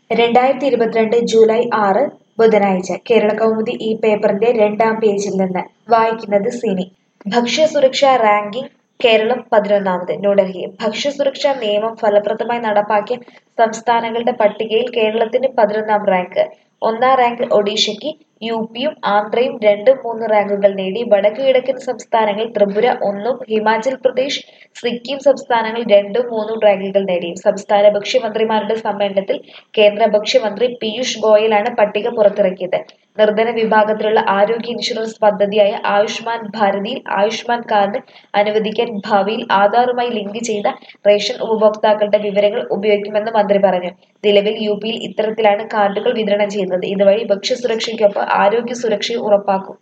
രണ്ടായിരത്തി ഇരുപത്തിരണ്ട് ജൂലൈ ആറ് ബുധനാഴ്ച കേരളകൗമുദി ഈ പേപ്പറിന്റെ രണ്ടാം പേജിൽ നിന്ന് വായിക്കുന്നത് സിനി ഭക്ഷ്യസുരക്ഷാ റാങ്കിംഗ് കേരളം പതിനൊന്നാമത് ന്യൂഡൽഹി ഭക്ഷ്യസുരക്ഷാ നിയമം ഫലപ്രദമായി നടപ്പാക്കിയ സംസ്ഥാനങ്ങളുടെ പട്ടികയിൽ കേരളത്തിന് പതിനൊന്നാം റാങ്ക് ഒന്നാം റാങ്ക് ഒഡീഷയ്ക്ക് യു പിയും ആന്ധ്രയും രണ്ടും മൂന്ന് റാങ്കുകൾ നേടി വടക്ക് കിഴക്കൻ സംസ്ഥാനങ്ങൾ ത്രിപുര ഒന്നും ഹിമാചൽ പ്രദേശ് സിക്കിം സംസ്ഥാനങ്ങൾ രണ്ടും മൂന്നും റാങ്കുകൾ നേടി സംസ്ഥാന ഭക്ഷ്യമന്ത്രിമാരുടെ സമ്മേളനത്തിൽ കേന്ദ്ര ഭക്ഷ്യമന്ത്രി പീയൂഷ് ഗോയലാണ് പട്ടിക പുറത്തിറക്കിയത് നിർധന വിഭാഗത്തിലുള്ള ആരോഗ്യ ഇൻഷുറൻസ് പദ്ധതിയായ ആയുഷ്മാൻ ഭാരതിയിൽ ആയുഷ്മാൻ കാർഡ് അനുവദിക്കാൻ ഭാവിയിൽ ആധാറുമായി ലിങ്ക് ചെയ്ത റേഷൻ ഉപഭോക്താക്കളുടെ വിവരങ്ങൾ ഉപയോഗിക്കുമെന്ന് മന്ത്രി പറഞ്ഞു നിലവിൽ യു പിയിൽ ഇത്തരത്തിലാണ് കാർഡുകൾ വിതരണം ചെയ്യുന്നത് ഇതുവഴി ഭക്ഷ്യസുരക്ഷയ്ക്കൊപ്പം ആരോഗ്യ സുരക്ഷയും ഉറപ്പാക്കും